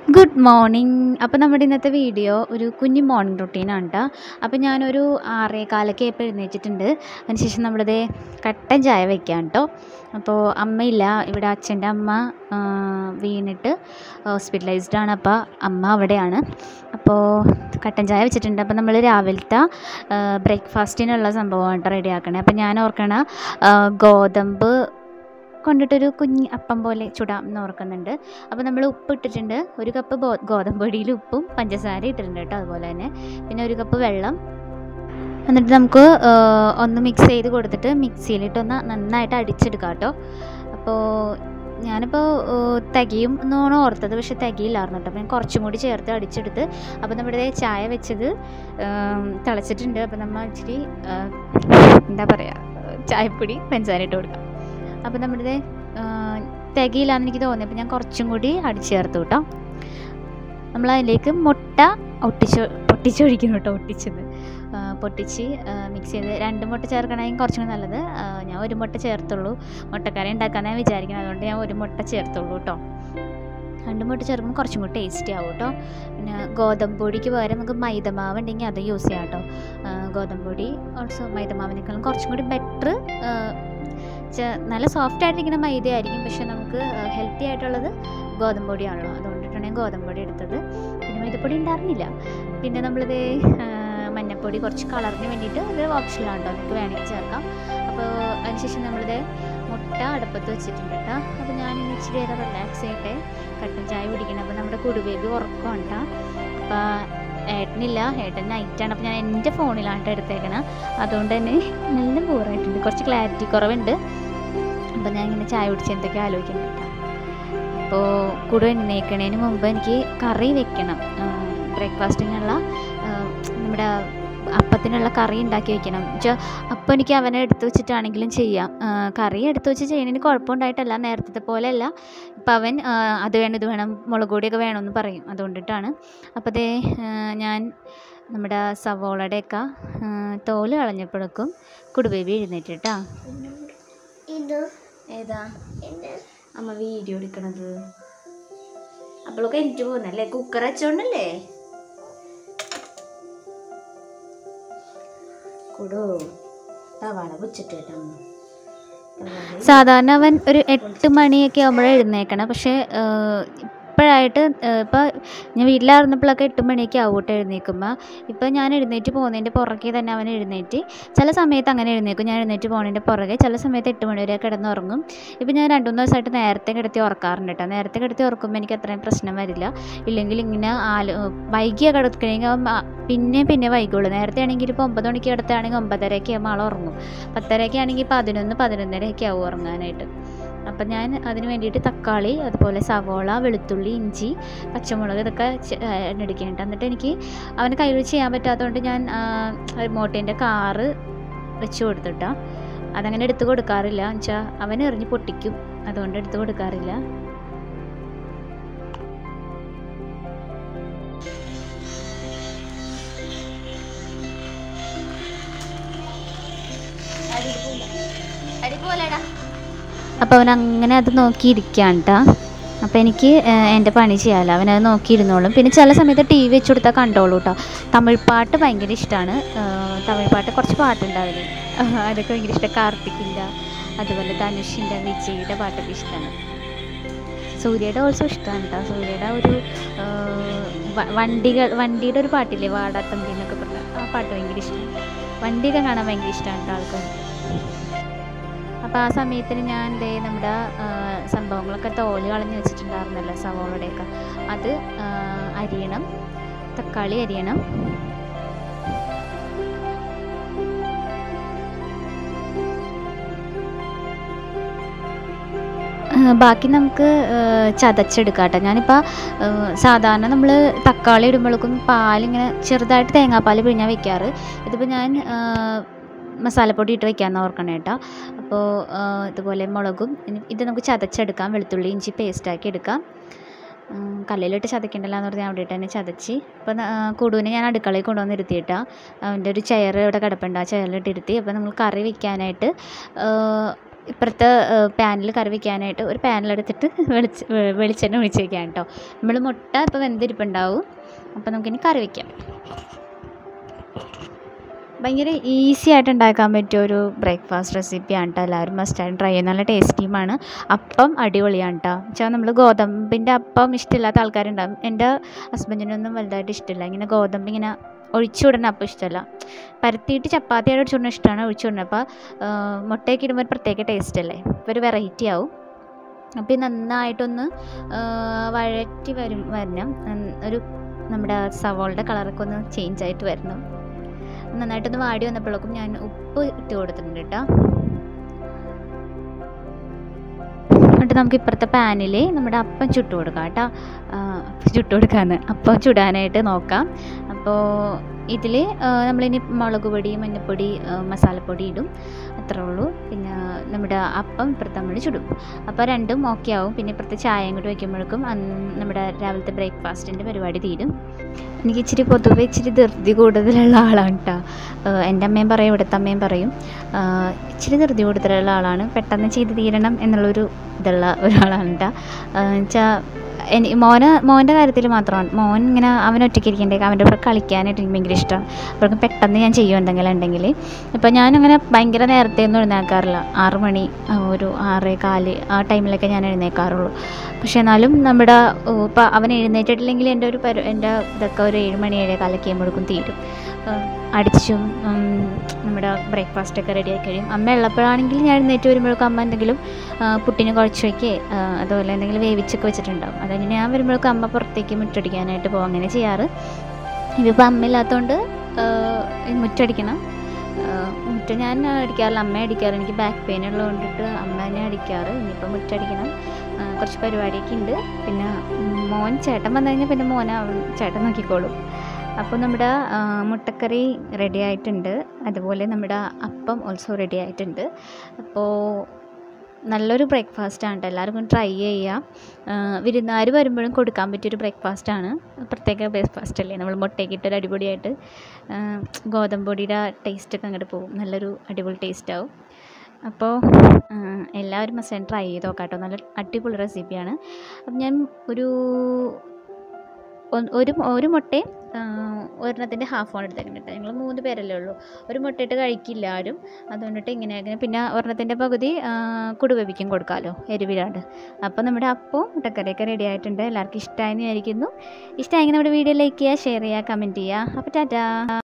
good morning അപ്പോൾ നമ്മുടെ ഇന്നത്തെ വീഡിയോ ഒരു കുഞ്ഞു മോർണിംഗ് റുട്ടീനാണ് കേട്ടോ അപ്പോൾ ഞാനൊരു ആറേ കാലൊക്കെ ആയപ്പോൾ എഴുന്നേറ്റിട്ടുണ്ട് അതിനുശേഷം നമ്മളിത് കട്ടൻ ചായ വെക്കാം കേട്ടോ അപ്പോൾ അമ്മയില്ല ഇവിടെ അച്ഛൻ്റെ അമ്മ ആ, വീണിട്ട് ഹോസ്പിറ്റലൈസ്ഡ് ആണ് അപ്പോൾ അമ്മ അവിടെയാണ് അപ്പോൾ കട്ടൻ ചായ വെച്ചിട്ടുണ്ട് അപ്പോൾ നമ്മൾ രാവിലത്തെ ബ്രേക്ക്ഫാസ്റ്റിനുള്ള സംഭവമാണ് കേട്ടോ റെഡിയാക്കണേ അപ്പോൾ ഞാൻ ഓർക്കണ ആ, ഗോതമ്പ് കൊണ്ടിട്ടൊരു കുഞ്ഞ് അപ്പം പോലെ ചുടാം എന്ന് ഓർക്കുന്നുണ്ട് അപ്പോൾ നമ്മൾ ഉപ്പ് ഇട്ടിട്ടുണ്ട് ഒരു കപ്പ് ഗോ ഗോതമ്പ് പൊടിയിൽ ഉപ്പും പഞ്ചസാര ഇട്ടിട്ടുണ്ട് കേട്ടോ അതുപോലെ തന്നെ പിന്നെ ഒരു കപ്പ് വെള്ളം എന്നിട്ട് നമുക്ക് ആ, ഒന്ന് മിക്സ് ചെയ്ത് കൊടുത്തിട്ട് മിക്സിയിലിട്ടൊന്ന് നന്നായിട്ട് അടിച്ചെടുക്കാം കേട്ടോ അപ്പോൾ ഞാനിപ്പോൾ ആ, തികയും എന്നാണ് ഓർത്തത് പക്ഷെ തികയില്ലായിരുന്നു കേട്ടോ അപ്പോൾ ഞാൻ കുറച്ചും കൂടി ചേർത്ത് അടിച്ചെടുത്ത് അപ്പോൾ നമ്മുടെ ചായ വെച്ചത് ആ, തിളച്ചിട്ടുണ്ട് അപ്പോൾ നമ്മൾ ഇച്ചിരി ആ, എന്താ പറയുക ചായപ്പൊടി പഞ്ചസാര ഇട്ട് കൊടുക്കാം അപ്പോൾ നമ്മുടെ തികയില്ലാന്ന് എനിക്ക് തോന്നി അപ്പോൾ ഞാൻ കുറച്ചും കൂടി അടിച്ചു ചേർത്തു കേട്ടോ നമ്മൾ അതിലേക്ക് മുട്ട ഒട്ടിച്ച് പൊട്ടിച്ചൊഴിക്കുന്നു കേട്ടോ ഒട്ടിച്ചത് ആ, പൊട്ടിച്ച് മിക്സ് ചെയ്ത് രണ്ട് മുട്ട ചേർക്കണമെങ്കിൽ കുറച്ചും കൂടി നല്ലത് ആ, ഞാൻ ഒരു മുട്ട ചേർത്തുള്ളൂ മുട്ടക്കറി ഉണ്ടാക്കാനാണ് വിചാരിക്കുന്നത് അതുകൊണ്ട് ഞാൻ ഒരു മുട്ട ചേർത്തുള്ളൂ കേട്ടോ രണ്ട് മുട്ട ചേർക്കുമ്പോൾ കുറച്ചും കൂടി ടേസ്റ്റി ആവും കേട്ടോ പിന്നെ ഗോതമ്പ് പൊടിക്ക് പകരം നമുക്ക് മൈദമാവ് ഉണ്ടെങ്കിൽ അത് യൂസ് ചെയ്യാം കേട്ടോ ആ, ഗോതമ്പ് പൊടി ഓൾസോ മൈദമാവിനേക്കാളും കുറച്ചും കൂടി ബെറ്റർ നല്ല സോഫ്റ്റ് ആയിട്ടിരിക്കുന്ന മൈദ ആയിരിക്കും പക്ഷെ നമുക്ക് ഹെൽത്തി ആയിട്ടുള്ളത് ഗോതമ്പ് പൊടിയാണല്ലോ അതുകൊണ്ടിട്ടാണ് ഞാൻ ഗോതമ്പ് പൊടി എടുത്തത് പിന്നെ മൈദപ്പൊടി ഉണ്ടായിരുന്നില്ല പിന്നെ നമ്മളിത് ആ, മഞ്ഞൾപ്പൊടി കുറച്ച് കളറിന് വേണ്ടിയിട്ട് അത് ഓപ്ഷനിലാണ് കേട്ടോ നിങ്ങൾക്ക് വേണമെങ്കിൽ ചേർക്കാം അപ്പോൾ അതിനുശേഷം നമ്മളിത് മുട്ട അടുപ്പത്ത് വെച്ചിട്ടുണ്ട് കേട്ടോ അപ്പോൾ ഞാനിന്ന് ഇച്ചിരി നേരം റിലാക്സ് ചെയ്യട്ടെ കട്ടൻ ചായ കുടിക്കണം അപ്പോൾ നമ്മുടെ കുടുബേബി ഉറക്കം കേട്ടോ അപ്പോൾ ഏട്ടനില്ല ഏട്ടൻ നൈറ്റാണ് അപ്പോൾ ഞാൻ എൻ്റെ ഫോണിലാണ് ട്ടോ എടുത്തേക്കണത് അതുകൊണ്ട് തന്നെ നല്ല ബോറായിട്ടുണ്ട് കുറച്ച് ക്ലാരിറ്റി കുറവുണ്ട് അപ്പോൾ ഞാൻ ഇങ്ങനെ ചായ കുടിച്ച് എന്തൊക്കെ ആലോചിക്കുന്നുണ്ട് കേട്ടോ അപ്പോൾ കൂടെ എണ്ണേക്കണതിന് മുമ്പ് എനിക്ക് കറി വെക്കണം ബ്രേക്ക്ഫാസ്റ്റിനുള്ള നമ്മുടെ അപ്പത്തിനുള്ള കറി ഉണ്ടാക്കി വെക്കണം വെച്ചാൽ അപ്പം എനിക്ക് അവനെ എടുത്തു വെച്ചിട്ടാണെങ്കിലും ചെയ്യാം ആ, കറി എടുത്തു വെച്ച് ചെയ്യുന്നതിന് കുഴപ്പമുണ്ടായിട്ടല്ല നേരത്തെ പോലെയല്ല ഇപ്പം അവൻ ആ, അത് വേണം ഇത് വേണം മുളക് പൊടിയൊക്കെ വേണമെന്ന് പറയും അതുകൊണ്ടിട്ടാണ് അപ്പോൾ ദേ ആ, ഞാൻ നമ്മുടെ സവോളയുടെയൊക്കെ ആ, തോല് കളഞ്ഞപ്പോഴേക്കും കുടുബേബി എഴുന്നേറ്റ് കേട്ടോ ഇത് ഏതാ ഇത് അമ്മ വീഡിയോ എടുക്കണത് അപ്പോഴൊക്കെ എനിക്ക് പോകുന്നല്ലേ കുക്കർ വെച്ചോണ്ടല്ലേ കൊടു തവാള വെച്ചിട്ട് കേട്ടോ സാധാരണ അവൻ ഒരു എട്ട് മണിയൊക്കെ ആകുമ്പോഴേ എഴുന്നേക്കണം പക്ഷേ ഇപ്പോഴായിട്ട് ഇപ്പോൾ ഞാൻ വീട്ടിലായിരുന്നപ്പോഴൊക്കെ എട്ട് മണിയൊക്കെ ആവും കേട്ടോ എഴുന്നേൽക്കുമ്പോൾ ഇപ്പോൾ ഞാൻ എഴുന്നേറ്റ് പോകുന്നതിൻ്റെ പുറകെ തന്നെ അവൻ എഴുന്നേറ്റ് ചില സമയത്ത് അങ്ങനെ എഴുന്നേക്കും ഞാൻ എഴുന്നേറ്റ് പോകുന്നതിൻ്റെ പുറകെ ചില സമയത്ത് എട്ട് മണി വരെ കിടന്നുറങ്ങും ഇപ്പം ഞാൻ രണ്ട് മൂന്ന് ദിവസമായിട്ട് നേരത്തെ കിടത്തി ഉറക്കാറുണ്ട് കേട്ടോ നേരത്തെ കിടത്തി ഉറക്കുമ്പോൾ എനിക്ക് അത്രയും പ്രശ്നം വരില്ല ഇല്ലെങ്കിൽ ഇങ്ങനെ ആല് വൈകിയ കിടക്കണമെങ്കിൽ അവൻ ആ- പിന്നെ പിന്നെ വൈകുള്ളൂ നേരത്തെ ആണെങ്കിൽ ഇപ്പോൾ ഒമ്പത് മണിക്ക് കിടത്തുകയാണെങ്കിൽ ഒമ്പതരയൊക്കെ ആകുമ്പോൾ ആൾ ഉറങ്ങും പത്തരയൊക്കെ ആണെങ്കിൽ പതിനൊന്ന് പതിനൊന്നരയൊക്കെ ആവും ഉറങ്ങാനായിട്ട് അപ്പം ഞാൻ അതിന് വേണ്ടിയിട്ട് തക്കാളി അതുപോലെ സവോള വെളുത്തുള്ളി ഇഞ്ചി പച്ചമുളക് ഇതൊക്കെ എടുക്കുന്നുണ്ട് എന്നിട്ട് എനിക്ക് അവന് കയ്യിൽ വെച്ച് ചെയ്യാൻ പറ്റാത്തതുകൊണ്ട് ഞാൻ റിമോട്ടിൻ്റെ കാറ് വെച്ച് കൊടുത്തിട്ടാ അതങ്ങനെ എടുത്ത് കൊടുക്കാറില്ല എന്നുവെച്ചാൽ അവൻ എറിഞ്ഞ് പൊട്ടിക്കും അതുകൊണ്ട് എടുത്ത് കൊടുക്കാറില്ല അപ്പോൾ അവൻ അങ്ങനെ അത് നോക്കിയിരിക്കുകയാണ് കേട്ടോ അപ്പോൾ എനിക്ക് ഏഹ്, എൻ്റെ പണി ചെയ്യാമല്ലോ അവനത് നോക്കിയിരുന്നോളും പിന്നെ ചില സമയത്ത് ടി വി വെച്ച് കൊടുത്താൽ കണ്ടോളൂ കേട്ടോ തമിഴ് പാട്ട് ഭയങ്കര ഇഷ്ടമാണ് തമിഴ് പാട്ട് കുറച്ച് പാട്ടുണ്ടാവില്ലേ അതൊക്കെ ഭയങ്കര ഇഷ്ടം കാർത്തിക്കിൻ്റെ അതുപോലെ ധനുഷിൻ്റെ വിജയുടെ പാട്ടൊക്കെ ഇഷ്ടമാണ് സൂര്യയുടെ ഓൾസോ ഇഷ്ടമാണ് കേട്ടോ സൂര്യയുടെ ഒരു ഏഹ്, വ- വണ്ടികൾ വണ്ടിയുടെ ഒരു പാട്ടില്ലേ വാടാത്തമ്പി എന്നൊക്കെ പറഞ്ഞ ആ പാട്ട് ഭയങ്കര ഇഷ്ടമാണ് വണ്ടിയൊക്കെ കാണാൻ ഭയങ്കര ഇഷ്ടമാണ് കേട്ടോ ആൾക്കാർക്ക് അപ്പോൾ ആ സമയത്തിന് ഞാൻ ദേ നമ്മുടെ ആ, സംഭവങ്ങളൊക്കെ തോല് കളഞ്ഞ് വെച്ചിട്ടുണ്ടായിരുന്നല്ലോ സവോളയുടെയൊക്കെ അത് ആ, അരിയണം തക്കാളി അരിയണം ആ, ബാക്കി നമുക്ക് ആ, ചതച്ചെടുക്കാം കേട്ടോ ഞാനിപ്പോൾ സാധാരണ നമ്മൾ തക്കാളി ഇടുമ്പോഴേക്കും പാലിങ്ങനെ ചെറുതായിട്ട് തേങ്ങാപ്പാൽ പിഴിഞ്ഞാൽ വെക്കാറ് ഇതിപ്പോൾ ഞാൻ ആ, മസാലപ്പൊടി ഇട്ട് വെക്കാമെന്ന് ഓർക്കണേ കേട്ടോ അപ്പോൾ ആ, ഇതുപോലെ മുളകും ഇനി ഇത് നമുക്ക് ചതച്ചെടുക്കാം വെളുത്തുള്ളി ഇഞ്ചി പേസ്റ്റാക്കി എടുക്കാം ഉം, കല്ലിലിട്ട് ചതക്കണ്ടല്ലോ എന്ന് പറഞ്ഞാൽ അവിടെ ഇട്ട് തന്നെ ചതച്ച് അപ്പോൾ കൂടുവിനെ ഞാൻ അടുക്കളയിൽ കൊണ്ടുവന്ന് ഇരുത്തിയിട്ടാണ് അവൻ്റെ ഒരു ചെയർ ഇവിടെ കിടപ്പുണ്ട് ആ ചെയറിലിട്ട് ഇരുത്തി അപ്പോൾ നമ്മൾ കറി വെക്കാനായിട്ട് ആ, ഇപ്പുറത്തെ പാനിൽ കറി വയ്ക്കാനായിട്ട് ഒരു പാനിലെടുത്തിട്ട് വെളിച്ച വെ- വെളിച്ചെണ്ണ ഒഴിച്ച് വയ്ക്കാം കേട്ടോ നമ്മൾ മുട്ട ഇപ്പോൾ വെന്തിരിപ്പുണ്ടാവും അപ്പോൾ നമുക്കിനി കറി വയ്ക്കാം ഭയങ്കര ഈസി ആയിട്ട് ഉണ്ടാക്കാൻ പറ്റിയ ഒരു ബ്രേക്ക്ഫാസ്റ്റ് റെസിപ്പിയാണ് കേട്ടോ എല്ലാവരും മസ്റ്റായിട്ട് ട്രൈ ചെയ്യുന്ന നല്ല ടേസ്റ്റിയുമാണ് അപ്പം അടിപൊളിയാണ് കേട്ടോ വെച്ചാൽ നമ്മൾ ഗോതമ്പിൻ്റെ അപ്പം ഇഷ്ടമില്ലാത്ത ആൾക്കാരുണ്ടാകും എൻ്റെ ഹസ്ബൻഡിനൊന്നും വലുതായിട്ട് ഇഷ്ടമില്ല ഇങ്ങനെ ഗോതമ്പ് ഇങ്ങനെ ഒഴിച്ചുവിടുന്ന അപ്പം ഇഷ്ടമല്ല പരത്തിയിട്ട് ചപ്പാത്തിയുടെ ഒഴിച്ചുവിടുന്ന ഇഷ്ടമാണ് ഒഴിച്ചുവിടുന്നത് അപ്പോൾ മുട്ടയൊക്കെ ഇടുമ്പോൾ ഒരു പ്രത്യേക ടേസ്റ്റ് അല്ലേ അപ്പോൾ ഒരു വെറൈറ്റി ആവും അപ്പോൾ ഇത് നന്നായിട്ടൊന്ന് ആ, വഴറ്റി വരും വരണം ഉം, ഒരു നമ്മുടെ സവോളയുടെ കളറൊക്കെ ഒന്ന് ചേഞ്ച് ആയിട്ട് വരണം നന്നായിട്ടൊന്ന് വാടി വന്നപ്പോഴേക്കും ഞാൻ ഉപ്പ് ഇട്ട് കൊടുത്തിട്ടുണ്ട് കേട്ടോ എന്നിട്ട് നമുക്ക് ഇപ്പുറത്തെ പാനിൽ നമ്മുടെ അപ്പം ചുട്ട് കൊടുക്കാം കേട്ടോ ചുട്ട് കൊടുക്കാമെന്ന് അപ്പം ചുടാനായിട്ട് നോക്കാം അപ്പോൾ ഇതിൽ നമ്മളിനി മുളക് പൊടി മഞ്ഞൾപ്പൊടി ആ, മസാലപ്പൊടി ഇടും അത്രേ ഉള്ളൂ പിന്നെ നമ്മുടെ അപ്പം ഇപ്പുറത്ത് നമ്മൾ ചുടും അപ്പോൾ രണ്ടും ഓക്കെ ആവും പിന്നെ ഇപ്പുറത്തെ ചായയും കൂടി വയ്ക്കുമ്പോഴേക്കും അന്ന് നമ്മുടെ രാവിലത്തെ ബ്രേക്ക്ഫാസ്റ്റിൻ്റെ പരിപാടി തീരും എനിക്ക് ഇച്ചിരി പൊതുവെ ഇച്ചിരി ധൃതി കൂടുതലുള്ള ആളാണ് കേട്ടോ എൻ്റെ അമ്മയും പറയും ഇവിടുത്തെ അമ്മയും പറയും ആ, ഇച്ചിരി ധൃതി കൂടുതലുള്ള ആളാണ് പെട്ടെന്ന് ചെയ്ത് തീരണം എന്നുള്ളൊരു ഇതുള്ള ഒരാളാണ് കേട്ടോ വെച്ചാൽ എനി മോന് മോൻ്റെ കാര്യത്തിൽ മാത്രമാണ് മോൻ ഇങ്ങനെ അവൻ ഒറ്റയ്ക്ക് ഇരിക്കണ്ടേ അവൻ്റെ കൂടെ കളിക്കാനായിട്ട് എനിക്ക് ഭയങ്കര ഇഷ്ടമാണ് അപ്പോഴേക്കും പെട്ടെന്ന് ഞാൻ ചെയ്യും എന്തെങ്കിലും ഉണ്ടെങ്കിൽ ഇപ്പം ഞാനങ്ങനെ ഭയങ്കര നേരത്തെ ഒന്നും എഴുന്നേൽക്കാറില്ല ആറ് മണി ആ, ഒരു ആറേ കാല് ആ ടൈമിലൊക്കെ ഞാൻ എഴുന്നേൽക്കാറുള്ളൂ പക്ഷേ എന്നാലും നമ്മുടെ ഇപ്പം അവൻ എഴുന്നേറ്റിട്ടില്ലെങ്കിൽ എൻ്റെ ഒരു പരു എൻ്റെ ഇതൊക്കെ ഒരു ഏഴ് മണി ഏഴേ കാലൊക്കെ ആകുമ്പോഴേക്കും തീരും ആ, അടിച്ചും ഉം, നമ്മുടെ ബ്രേക്ക്ഫാസ്റ്റൊക്കെ റെഡിയാക്കി കഴിയും അമ്മ ഉള്ളപ്പോഴാണെങ്കിൽ ഞാൻ എഴുന്നേറ്റ് വരുമ്പോഴേക്കും അമ്മ എന്തെങ്കിലും ആ, പുട്ടിന് കുഴച്ച് വയ്ക്കേ അതുപോലെ എന്തെങ്കിലും വേവിച്ചൊക്കെ വെച്ചിട്ടുണ്ടാവും അതങ്ങനെ ഞാൻ വരുമ്പോഴേക്കും അമ്മ പുറത്തേക്ക് മുറ്റടിക്കാനായിട്ട് പോകും അങ്ങനെ ചെയ്യാറ് ഇതിപ്പോൾ അമ്മ ഇല്ലാത്തതുകൊണ്ട് മുറ്റടിക്കണം ആ, മുറ്റം ഞാൻ അടിക്കാറില്ല അമ്മ അടിക്കാറ് എനിക്ക് ബാക്ക് പെയിൻ ഉള്ളത് കൊണ്ടിട്ട് അമ്മ തന്നെ അടിക്കാറ് ഇനിയിപ്പോൾ മുറ്റടിക്കണം ആ, കുറച്ച് പരിപാടിയൊക്കെ ഉണ്ട് പിന്നെ ഉം, മോൻ ചേട്ടൻ വന്നു കഴിഞ്ഞാൽ പിന്നെ മോനെ അവൻ ചേട്ടൻ നോക്കിക്കോളും അപ്പോൾ നമ്മുടെ ആ, മുട്ടക്കറി റെഡി ആയിട്ടുണ്ട് അതുപോലെ നമ്മുടെ അപ്പം ഓൾസോ റെഡി ആയിട്ടുണ്ട് അപ്പോൾ നല്ലൊരു ബ്രേക്ക്ഫാസ്റ്റാണ് കേട്ടോ എല്ലാവർക്കും ട്രൈ ചെയ്യാം വിരുന്നുകാർ വരുമ്പോഴും കൊടുക്കാൻ പറ്റിയൊരു ബ്രേക്ക്ഫാസ്റ്റാണ് പ്രത്യേക ബ്രേക്ക്ഫാസ്റ്റ് അല്ലേ നമ്മൾ മുട്ടയൊക്കെ ഇട്ടൊരു അടിപൊളിയായിട്ട് ആ, ഗോതമ്പ് പൊടിയുടെ ടേസ്റ്റൊക്കെ അങ്ങോട്ട് പോകും നല്ലൊരു അടിപൊളി ടേസ്റ്റ് ആവും അപ്പോൾ ആ, എല്ലാവരും മസ്റ്റ് ട്രൈ ചെയ്ത് നോക്കാം കേട്ടോ നല്ല അടിപൊളി റെസിപ്പിയാണ് അപ്പം ഞാൻ ഒരു ഒ- ഒരു ഒരു മുട്ടയും ആ, ഒരെണ്ണത്തിൻ്റെ ഹാഫ് ആണ് എടുത്തേക്കുന്നത് കേട്ടോ ഞങ്ങൾ മൂന്ന് പേരല്ലേ ഉള്ളൂ ഒരു മുട്ടയിട്ട് കഴിക്കില്ല ആരും അതുകൊണ്ടിട്ട് ഇങ്ങനെ അങ്ങനെ പിന്നെ ഒരെണ്ണത്തിൻ്റെ പകുതി ആ, കുടുവയ്ക്കും കൊടുക്കാമല്ലോ എരിവിലാണ്ട് അപ്പോൾ നമ്മുടെ അപ്പവും മുട്ടക്കറിയൊക്കെ റെഡി ആയിട്ടുണ്ട് എല്ലാവർക്കും ഇഷ്ടമായെന്ന് വിചാരിക്കുന്നു ഇഷ്ടമായെങ്കിൽ നമ്മുടെ വീഡിയോ ലൈക്ക് ചെയ്യുക ഷെയർ ചെയ്യുക കമൻറ്റ് ചെയ്യുക അപ്പോൾ ടാറ്റാ